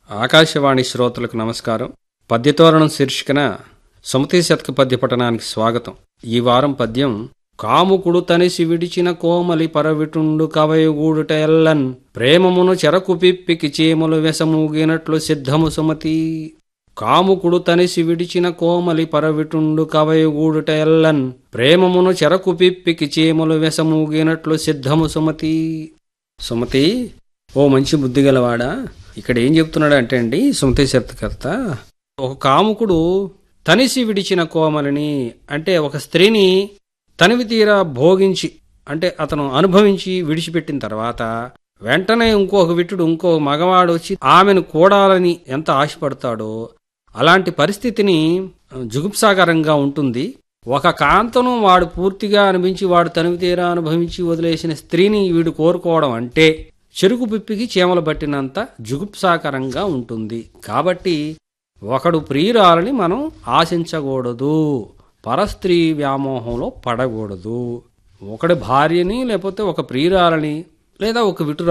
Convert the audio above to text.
ఆకాశవాణి శ్రోతలకు నమస్కారం పద్యతోరణం శీర్షికన సుమతి శతక పద్య పఠనానికి స్వాగతం ఈ వారం పద్యం కాముకుడు తనిసి విడిచిన కోమలి పరవిటుండు కవయగూడుట ఎల్లన్ ప్రేమమును చెరకు పిప్పికి చీమలు వెసమూగినట్లు సిద్ధము సుమతి కాముకుడు తనిసి విడిచిన కోమలి పరవిటుండు కవయగూడుట ఎల్లన్ ప్రేమమును చెరకు పిప్పికి చీమలు వెసమూగినట్లు సిద్ధము సుమతి సుమతి ఓ మంచి బుద్ధిగలవాడా ఇక్కడ ఏం చెప్తున్నాడు అంటే అండి సుమతి శర్తకర్త ఒక కాముకుడు తనిసి విడిచిన కోమలిని అంటే ఒక స్త్రీని తనివి తీరా భోగించి అంటే అతను అనుభవించి విడిచిపెట్టిన తర్వాత వెంటనే ఇంకొక విట్టుడు ఇంకో మగవాడు వచ్చి ఆమెను కూడాలని ఎంత ఆశపడతాడో అలాంటి పరిస్థితిని జుగుప్సాకరంగా ఉంటుంది ఒక కాంతను వాడు పూర్తిగా అనిపించి వాడు తనివి తీరా అనుభవించి వదిలేసిన స్త్రీని వీడు కోరుకోవడం అంటే చెరుకు పిప్పికి చీమలు పట్టినంత జుగుప్సాకరంగా ఉంటుంది కాబట్టి ఒకడు ప్రియురాలని మనం ఆశించకూడదు పరస్త్రీ వ్యామోహంలో పడకూడదు ఒకడి భార్యని లేకపోతే ఒక ప్రియురాలని లేదా ఒక విటురా